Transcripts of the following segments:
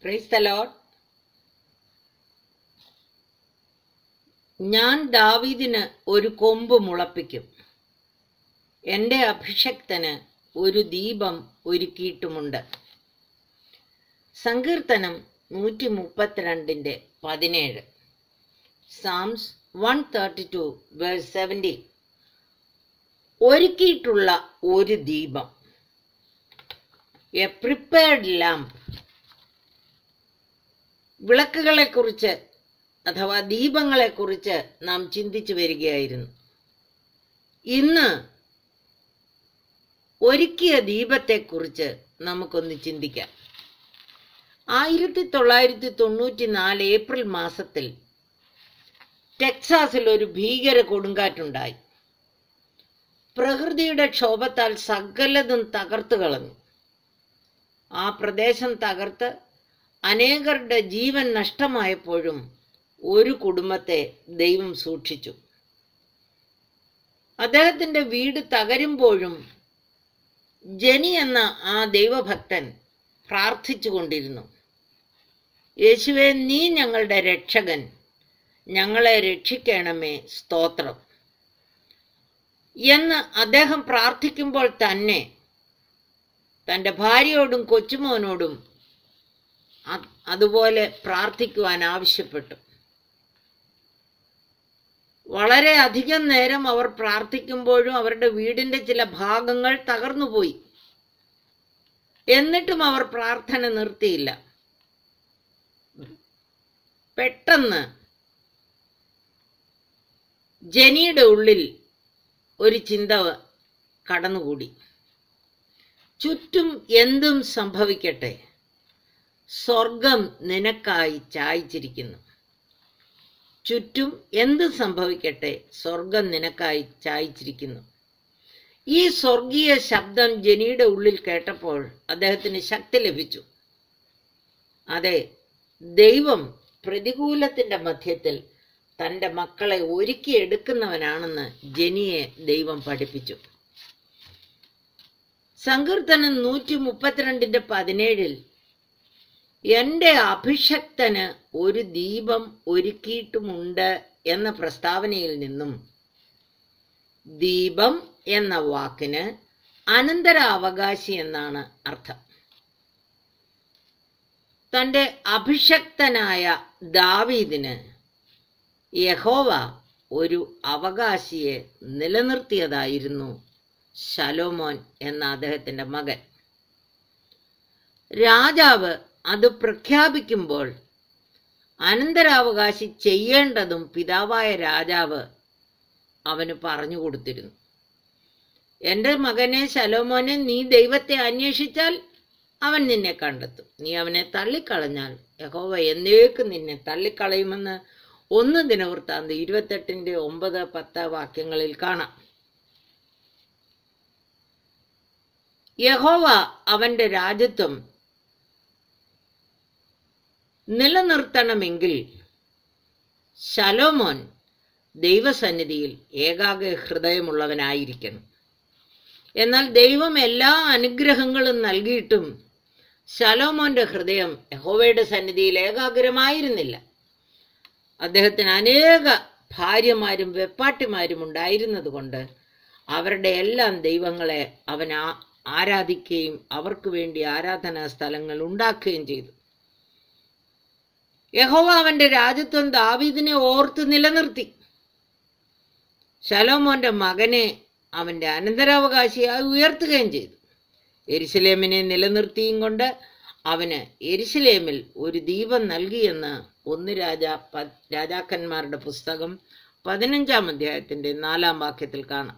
praise the Lord ഞാൻ ദാവീദിന് ഒരു കൊമ്പ് മുളപ്പിക്കും എൻ്റെ അഭിഷക്തന് ഒരു ദീപം ഒരുക്കിയിട്ടുമുണ്ട് സങ്കീർത്തനം നൂറ്റി മുപ്പത്തിരണ്ടിൻ്റെ പതിനേഴ് Psalms one thirty two verse seventy ഒരുക്കിയിട്ടുള്ള ഒരു ദീപം എ പ്രിപ്പയർഡ് ലാമ്പ് വിളക്കുകളെക്കുറിച്ച് അഥവാ ദീപങ്ങളെക്കുറിച്ച് നാം ചിന്തിച്ചു വരികയായിരുന്നു ഇന്ന് ഒരുക്കിയ ദീപത്തെക്കുറിച്ച് നമുക്കൊന്ന് ചിന്തിക്കാം ആയിരത്തി തൊള്ളായിരത്തി തൊണ്ണൂറ്റി നാല് ഏപ്രിൽ മാസത്തിൽ ടെക്സാസിൽ ഒരു ഭീകര കൊടുങ്കാറ്റുണ്ടായി പ്രകൃതിയുടെ ക്ഷോഭത്താൽ സകലതും തകർത്തു കളഞ്ഞു ആ പ്രദേശം തകർത്ത് അനേകരുടെ ജീവൻ നഷ്ടമായപ്പോഴും ഒരു കുടുംബത്തെ ദൈവം സൂക്ഷിച്ചു അദ്ദേഹത്തിന്റെ വീട് തകരുമ്പോഴും ജനി എന്ന ആ ദൈവഭക്തൻ പ്രാർത്ഥിച്ചു കൊണ്ടിരുന്നു യേശുവെ നീ ഞങ്ങളുടെ രക്ഷകൻ ഞങ്ങളെ രക്ഷിക്കണമേ സ്തോത്രം എന്ന് അദ്ദേഹം പ്രാർത്ഥിക്കുമ്പോൾ തന്നെ തൻ്റെ ഭാര്യയോടും കൊച്ചുമോനോടും അ- അതുപോലെ പ്രാർത്ഥിക്കുവാൻ ആവശ്യപ്പെട്ടു വളരെ അധികം നേരം അവർ പ്രാർത്ഥിക്കുമ്പോഴും അവരുടെ വീടിന്റെ ചില ഭാഗങ്ങൾ തകർന്നുപോയി എന്നിട്ടും അവർ പ്രാർത്ഥന നിർത്തിയില്ല പെട്ടെന്ന് ജനിയുടെ ഉള്ളിൽ ഒരു ചിന്ത കടന്നുകൂടി ചുറ്റും എന്തും സംഭവിക്കട്ടെ സ്വർഗം നിനക്കായി ചായ്ച്ചിരിക്കുന്നു ചുറ്റും എന്ത് സംഭവിക്കട്ടെ സ്വർഗം നിനക്കായി ചായ്ച്ചിരിക്കുന്നു ഈ സ്വർഗീയ ശബ്ദം ജനിയുടെ ഉള്ളിൽ കേട്ടപ്പോൾ അദ്ദേഹത്തിന് ശക്തി ലഭിച്ചു അതെ ദൈവം പ്രതികൂലത്തിന്റെ മധ്യത്തിൽ തന്റെ മക്കളെ ഒരുക്കിയെടുക്കുന്നവനാണെന്ന് ജനിയെ ദൈവം പഠിപ്പിച്ചു സങ്കീർത്തനം നൂറ്റി മുപ്പത്തിരണ്ടിന്റെ പതിനേഴിൽ എന്റെ അഭിഷക്തന് ഒരു ദീപം ഒരുക്കിയിട്ടുമുണ്ട് എന്ന പ്രസ്താവനയിൽ നിന്നും ദീപം എന്ന വാക്കിന് അനന്തരാവകാശി എന്നാണ് അർത്ഥം തന്റെ അഭിഷക്തനായ ദാവീദിന് യഹോവ ഒരു അവകാശിയെ നിലനിർത്തിയതായിരുന്നു ശലോമോൻ എന്ന അദ്ദേഹത്തിന്റെ മകൻ രാജാവ് അത് പ്രഖ്യാപിക്കുമ്പോൾ അനന്തരാവകാശി ചെയ്യേണ്ടതും പിതാവായ രാജാവ് അവന് പറഞ്ഞു കൊടുത്തിരുന്നു എൻ്റെ മകനെ ശലോമോനെ നീ ദൈവത്തെ അന്വേഷിച്ചാൽ അവൻ നിന്നെ കണ്ടെത്തും നീ അവനെ തള്ളിക്കളഞ്ഞാൽ യഹോവ എന്നേക്കും നിന്നെ തള്ളിക്കളയുമെന്ന് ഒന്ന് ദിനവൃത്താന്ത് ഇരുപത്തെട്ടിന്റെ ഒമ്പത് പത്ത് വാക്യങ്ങളിൽ കാണാം യഹോവ അവന്റെ രാജ്യത്വം നിലനിർത്തണമെങ്കിൽ ശലോമോൻ ദൈവസന്നിധിയിൽ ഏകാഗ്ര ഹൃദയമുള്ളവനായിരിക്കണം എന്നാൽ ദൈവം എല്ലാ അനുഗ്രഹങ്ങളും നൽകിയിട്ടും ശലോമോന്റെ ഹൃദയം യഹോവയുടെ സന്നിധിയിൽ ഏകാഗ്രമായിരുന്നില്ല അദ്ദേഹത്തിന് അനേക ഭാര്യമാരും വെപ്പാട്ടിമാരും ഉണ്ടായിരുന്നത് കൊണ്ട് അവരുടെ എല്ലാം ദൈവങ്ങളെ അവൻ ആ- ആരാധിക്കുകയും അവർക്ക് വേണ്ടി ആരാധനാ സ്ഥലങ്ങൾ ഉണ്ടാക്കുകയും ചെയ്തു യഹോവ അവന്റെ രാജ്യത്വം ദാവീദിനെ ഓർത്ത് നിലനിർത്തി ശലോമോന്റെ മകനെ അവന്റെ അനന്തരാവകാശിയായി ഉയർത്തുകയും ചെയ്തു എരിശിലേമിനെ നിലനിർത്തിയും കൊണ്ട് അവന് എരിശിലേമിൽ ഒരു ദീപം നൽകിയെന്ന് ഒന്ന് രാജ പ- രാജാക്കന്മാരുടെ പുസ്തകം പതിനഞ്ചാം അധ്യായത്തിന്റെ നാലാം വാക്യത്തിൽ കാണാം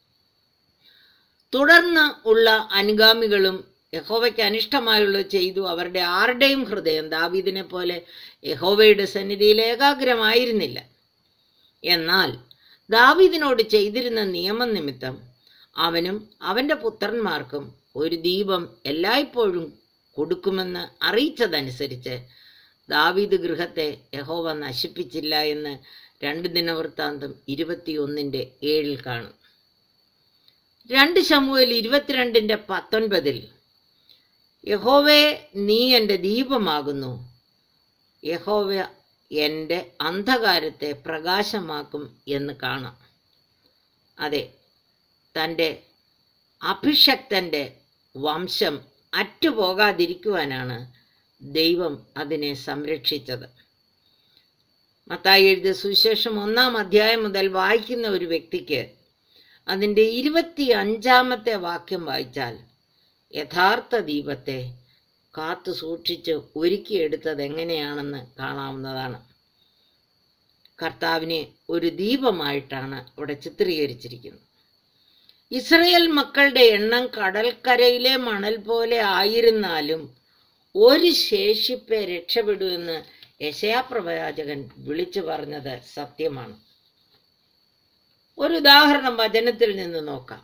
തുടർന്ന് ഉള്ള അനുഗാമികളും യഹോവയ്ക്ക് അനിഷ്ടമായുള്ളത് ചെയ്തു അവരുടെ ആരുടെയും ഹൃദയം ദാവീദിനെ പോലെ യഹോവയുടെ സന്നിധിയിൽ ഏകാഗ്രമായിരുന്നില്ല എന്നാൽ ദാവീദിനോട് ചെയ്തിരുന്ന നിയമം നിമിത്തം അവനും അവന്റെ പുത്രന്മാർക്കും ഒരു ദീപം എല്ലായ്പ്പോഴും കൊടുക്കുമെന്ന് അറിയിച്ചതനുസരിച്ച് ദാവീദ് ഗൃഹത്തെ യഹോവ നശിപ്പിച്ചില്ല എന്ന് രണ്ട് ദിനവൃത്താന്തം ഇരുപത്തിയൊന്നിന്റെ ഏഴിൽ കാണും രണ്ട് ശമുവേൽ ഇരുപത്തിരണ്ടിന്റെ പത്തൊൻപതിൽ യഹോവേ നീ എൻ്റെ ദീപമാകുന്നു യഹോവ എൻ്റെ അന്ധകാരത്തെ പ്രകാശമാക്കും എന്ന് കാണാം അതെ തൻ്റെ അഭിഷക്തൻ്റെ വംശം അറ്റുപോകാതിരിക്കുവാനാണ് ദൈവം അതിനെ സംരക്ഷിച്ചത് മത്തായി എഴുതിയ സുവിശേഷം ഒന്നാം അധ്യായം മുതൽ വായിക്കുന്ന ഒരു വ്യക്തിക്ക് അതിൻ്റെ ഇരുപത്തി അഞ്ചാമത്തെ വാക്യം വായിച്ചാൽ യഥാർത്ഥ ദീപത്തെ കാത്തു സൂക്ഷിച്ച് ഒരുക്കിയെടുത്തത് എങ്ങനെയാണെന്ന് കാണാവുന്നതാണ് കർത്താവിനെ ഒരു ദീപമായിട്ടാണ് ഇവിടെ ചിത്രീകരിച്ചിരിക്കുന്നത് ഇസ്രയേൽ മക്കളുടെ എണ്ണം കടൽക്കരയിലെ മണൽ പോലെ ആയിരുന്നാലും ഒരു ശേഷിപ്പെ രക്ഷപ്പെടൂവെന്ന് യശയാപ്രവാചകൻ വിളിച്ചു പറഞ്ഞത് സത്യമാണ് ഒരു ഉദാഹരണം വചനത്തിൽ നിന്ന് നോക്കാം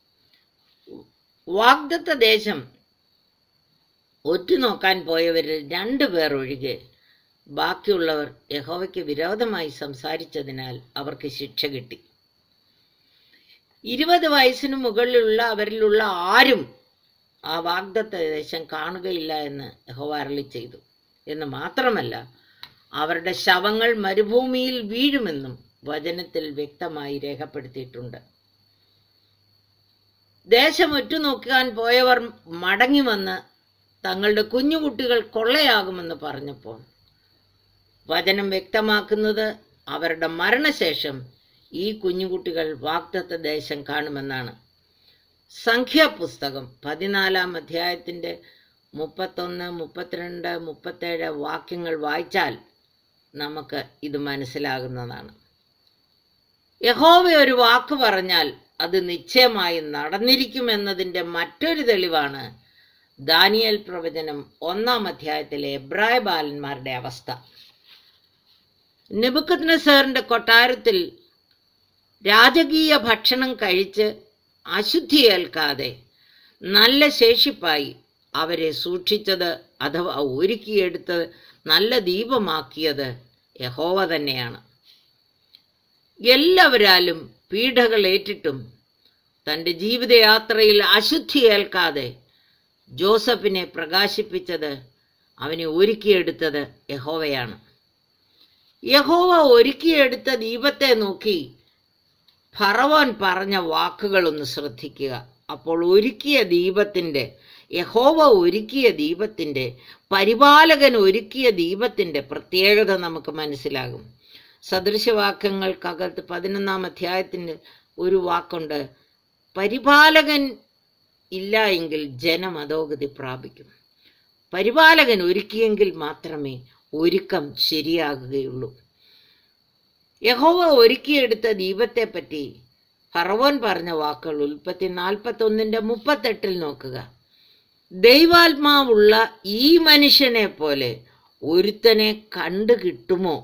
വാഗ്ദത്ത ദേശം ഒറ്റുനോക്കാൻ പോയവരിൽ രണ്ടു പേർ ഒഴികെ ബാക്കിയുള്ളവർ യഹോവയ്ക്ക് വിരോധമായി സംസാരിച്ചതിനാൽ അവർക്ക് ശിക്ഷ കിട്ടി ഇരുപത് വയസ്സിന് മുകളിലുള്ള അവരിലുള്ള ആരും ആ വാഗ്ദത്ത ദേശം കാണുകയില്ല എന്ന് യഹോവ അരളി ചെയ്തു എന്ന് മാത്രമല്ല അവരുടെ ശവങ്ങൾ മരുഭൂമിയിൽ വീഴുമെന്നും വചനത്തിൽ വ്യക്തമായി രേഖപ്പെടുത്തിയിട്ടുണ്ട് ദേശം ഒറ്റുനോക്കാൻ പോയവർ മടങ്ങി വന്ന് തങ്ങളുടെ കുഞ്ഞുകുട്ടികൾ കൊള്ളയാകുമെന്ന് പറഞ്ഞപ്പോൾ വചനം വ്യക്തമാക്കുന്നത് അവരുടെ മരണശേഷം ഈ കുഞ്ഞുകുട്ടികൾ വാഗ്ദത്ത ദേശം കാണുമെന്നാണ് സംഖ്യാപുസ്തകം പതിനാലാം അധ്യായത്തിൻ്റെ മുപ്പത്തൊന്ന് മുപ്പത്തിരണ്ട് മുപ്പത്തേഴ് വാക്യങ്ങൾ വായിച്ചാൽ നമുക്ക് ഇത് മനസ്സിലാകുന്നതാണ് യഹോവ ഒരു വാക്ക് പറഞ്ഞാൽ അത് നിശ്ചയമായി നടന്നിരിക്കുമെന്നതിൻ്റെ മറ്റൊരു തെളിവാണ് ദാനിയൽ പ്രവചനം ഒന്നാം അധ്യായത്തിലെ എബ്രായ ബാലന്മാരുടെ അവസ്ഥ നെബുക്കത്നസറിന്റെ കൊട്ടാരത്തിൽ രാജകീയ ഭക്ഷണം കഴിച്ച് അശുദ്ധിയേൽക്കാതെ നല്ല ശേഷിപ്പായി അവരെ സൂക്ഷിച്ചത് അഥവാ ഒരുക്കിയെടുത്ത് നല്ല ദീപമാക്കിയത് യഹോവ തന്നെയാണ് എല്ലാവരാലും പീഡകൾ ഏറ്റിട്ടും തൻ്റെ ജീവിതയാത്രയിൽ അശുദ്ധിയേൽക്കാതെ ജോസഫിനെ പ്രകാശിപ്പിച്ചത് അവനെ ഒരുക്കിയെടുത്തത് യഹോവയാണ് യഹോവ ഒരുക്കിയെടുത്ത ദീപത്തെ നോക്കി ഫറവോൻ പറഞ്ഞ വാക്കുകളൊന്ന് ശ്രദ്ധിക്കുക അപ്പോൾ ഒരുക്കിയ ദീപത്തിൻ്റെ യഹോവ ഒരുക്കിയ ദീപത്തിൻ്റെ പരിപാലകൻ ഒരുക്കിയ ദീപത്തിൻ്റെ പ്രത്യേകത നമുക്ക് മനസ്സിലാകും സദൃശവാക്യങ്ങൾക്കകത്ത് പതിനൊന്നാം അധ്യായത്തിൻ്റെ ഒരു വാക്കുണ്ട് പരിപാലകൻ ഇല്ല എങ്കിൽ ജനം അധോഗതി പ്രാപിക്കും പരിപാലകൻ ഒരുക്കിയെങ്കിൽ മാത്രമേ ഒരുക്കം ശരിയാകുകയുള്ളൂ യഹോവ ഒരുക്കിയെടുത്ത ദീപത്തെപ്പറ്റി ഫറവോൻ പറഞ്ഞ വാക്കുകൾ ഉൽപ്പത്തി നാൽപ്പത്തി ഒന്നിന്റെ മുപ്പത്തെട്ടിൽ നോക്കുക ദൈവാത്മാവുള്ള ഈ മനുഷ്യനെ പോലെ ഒരുത്തനെ കണ്ടു കിട്ടുമോ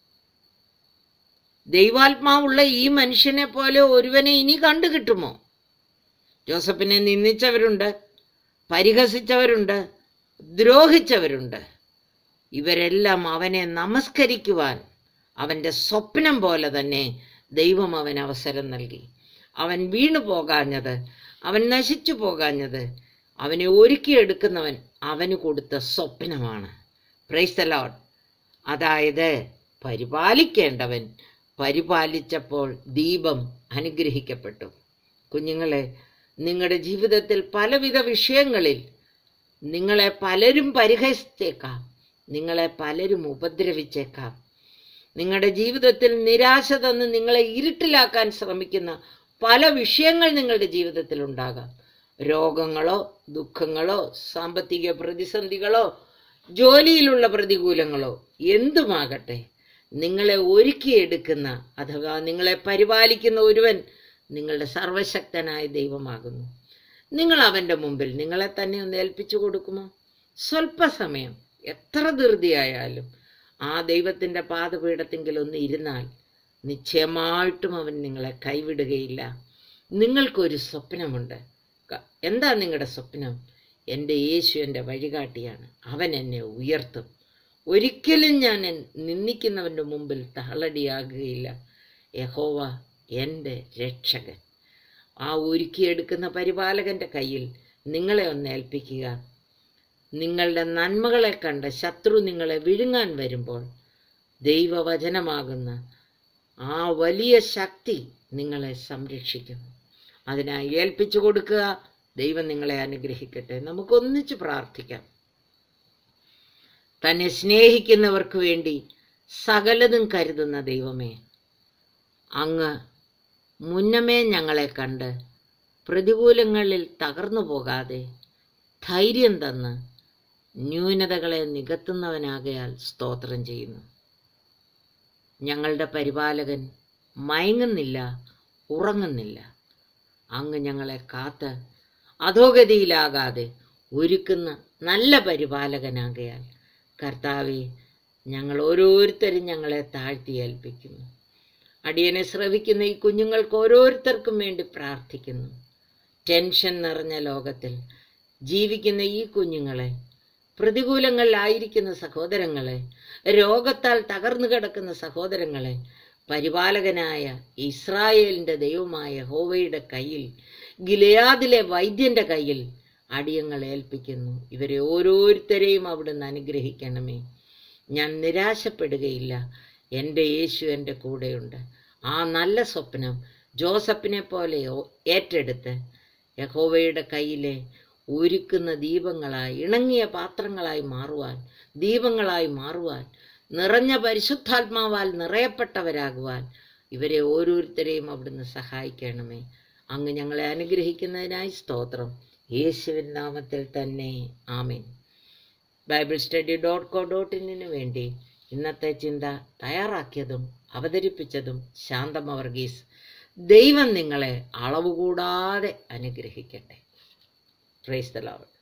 ദൈവാത്മാവുള്ള ഈ മനുഷ്യനെ പോലെ ഒരുവനെ ഇനി കണ്ടു കിട്ടുമോ ജോസഫിനെ നിന്ദിച്ചവരുണ്ട് പരിഹസിച്ചവരുണ്ട് ദ്രോഹിച്ചവരുണ്ട് ഇവരെല്ലാം അവനെ നമസ്കരിക്കുവാൻ അവൻ്റെ സ്വപ്നം പോലെ തന്നെ ദൈവം അവൻ അവസരം നൽകി അവൻ വീണു പോകാഞ്ഞത് അവൻ നശിച്ചു പോകാഞ്ഞത് അവനെ ഒരുക്കിയെടുക്കുന്നവൻ അവന് കൊടുത്ത സ്വപ്നമാണ് പ്രൈസ് ലോഡ് അതായത് പരിപാലിക്കേണ്ടവൻ പരിപാലിച്ചപ്പോൾ ദീപം അനുഗ്രഹിക്കപ്പെട്ടു കുഞ്ഞുങ്ങളെ നിങ്ങളുടെ ജീവിതത്തിൽ പലവിധ വിഷയങ്ങളിൽ നിങ്ങളെ പലരും പരിഹസിച്ചേക്കാം നിങ്ങളെ പലരും ഉപദ്രവിച്ചേക്കാം നിങ്ങളുടെ ജീവിതത്തിൽ നിരാശ തന്ന് നിങ്ങളെ ഇരുട്ടിലാക്കാൻ ശ്രമിക്കുന്ന പല വിഷയങ്ങൾ നിങ്ങളുടെ ജീവിതത്തിൽ ഉണ്ടാകാം രോഗങ്ങളോ ദുഃഖങ്ങളോ സാമ്പത്തിക പ്രതിസന്ധികളോ ജോലിയിലുള്ള പ്രതികൂലങ്ങളോ എന്തുമാകട്ടെ നിങ്ങളെ ഒരുക്കിയെടുക്കുന്ന അഥവാ നിങ്ങളെ പരിപാലിക്കുന്ന ഒരുവൻ നിങ്ങളുടെ സർവശക്തനായ ദൈവമാകുന്നു നിങ്ങൾ അവൻ്റെ മുമ്പിൽ നിങ്ങളെ തന്നെ ഒന്ന് ഏൽപ്പിച്ചു കൊടുക്കുമോ സ്വല്പസമയം എത്ര ധൃതിയായാലും ആ ദൈവത്തിൻ്റെ പാദപീഠത്തെങ്കിൽ ഒന്ന് ഇരുന്നാൽ നിശ്ചയമായിട്ടും അവൻ നിങ്ങളെ കൈവിടുകയില്ല നിങ്ങൾക്കൊരു സ്വപ്നമുണ്ട് ക- എന്താ നിങ്ങളുടെ സ്വപ്നം എൻ്റെ യേശു എൻ്റെ വഴികാട്ടിയാണ് അവൻ എന്നെ ഉയർത്തും ഒരിക്കലും ഞാൻ എൻ- നിന്ദിക്കുന്നവൻ്റെ മുമ്പിൽ തളടിയാകുകയില്ല യഹോവ എൻ്റെ രക്ഷകൻ ആ ഒരുക്കിയെടുക്കുന്ന പരിപാലകൻ്റെ കയ്യിൽ നിങ്ങളെ ഒന്ന് ഏൽപ്പിക്കുക നിങ്ങളുടെ നന്മകളെ കണ്ട് ശത്രു നിങ്ങളെ വിഴുങ്ങാൻ വരുമ്പോൾ ദൈവവചനമാകുന്ന ആ വലിയ ശക്തി നിങ്ങളെ സംരക്ഷിക്കും അതിനായി ഏൽപ്പിച്ചു കൊടുക്കുക ദൈവം നിങ്ങളെ അനുഗ്രഹിക്കട്ടെ നമുക്കൊന്നിച്ച് പ്രാർത്ഥിക്കാം തന്നെ സ്നേഹിക്കുന്നവർക്ക് വേണ്ടി സകലതും കരുതുന്ന ദൈവമേ അങ്ങ് മുന്നമേ ഞങ്ങളെ കണ്ട് പ്രതികൂലങ്ങളിൽ തകർന്നു പോകാതെ ധൈര്യം തന്ന് ന്യൂനതകളെ നികത്തുന്നവനാകയാൽ സ്തോത്രം ചെയ്യുന്നു ഞങ്ങളുടെ പരിപാലകൻ മയങ്ങുന്നില്ല ഉറങ്ങുന്നില്ല അങ്ങ് ഞങ്ങളെ കാത്ത് അധോഗതിയിലാകാതെ ഒരുക്കുന്ന നല്ല പരിപാലകനാകയാൽ കർത്താവെ ഞങ്ങൾ ഓരോരുത്തരും ഞങ്ങളെ താഴ്ത്തി ഏൽപ്പിക്കുന്നു അടിയനെ ശ്രവിക്കുന്ന ഈ കുഞ്ഞുങ്ങൾക്ക് ഓരോരുത്തർക്കും വേണ്ടി പ്രാർത്ഥിക്കുന്നു ടെൻഷൻ നിറഞ്ഞ ലോകത്തിൽ ജീവിക്കുന്ന ഈ കുഞ്ഞുങ്ങളെ പ്രതികൂലങ്ങളിലായിരിക്കുന്ന സഹോദരങ്ങളെ രോഗത്താൽ തകർന്നു കിടക്കുന്ന സഹോദരങ്ങളെ പരിപാലകനായ ഇസ്രായേലിന്റെ ദൈവമായ ഹോവയുടെ കയ്യിൽ ഗിലയാദിലെ വൈദ്യന്റെ കയ്യിൽ അടിയങ്ങൾ ഏൽപ്പിക്കുന്നു ഇവരെ ഓരോരുത്തരെയും അവിടുന്ന് അനുഗ്രഹിക്കണമേ ഞാൻ നിരാശപ്പെടുകയില്ല എൻ്റെ യേശു എൻ്റെ കൂടെയുണ്ട് ആ നല്ല സ്വപ്നം ജോസഫിനെ പോലെ ഓ- ഏറ്റെടുത്ത് യഹോവയുടെ കയ്യിലെ ഒരുക്കുന്ന ദീപങ്ങളായി ഇണങ്ങിയ പാത്രങ്ങളായി മാറുവാൻ ദീപങ്ങളായി മാറുവാൻ നിറഞ്ഞ പരിശുദ്ധാത്മാവാൽ നിറയപ്പെട്ടവരാകുവാൻ ഇവരെ ഓരോരുത്തരെയും അവിടുന്ന് സഹായിക്കണമേ അങ്ങ് ഞങ്ങളെ അനുഗ്രഹിക്കുന്നതിനായി സ്തോത്രം യേശുവിൻ നാമത്തിൽ തന്നെ ആമേൻ Bible study dot co dot ഇന്നിനു വേണ്ടി ഇന്നത്തെ ചിന്ത തയ്യാറാക്കിയതും അവതരിപ്പിച്ചതും ശാന്തമ വർഗീസ് ദൈവം നിങ്ങളെ അളവുകൂടാതെ അനുഗ്രഹിക്കട്ടെ പ്രൈസ് ദ ലോർഡ്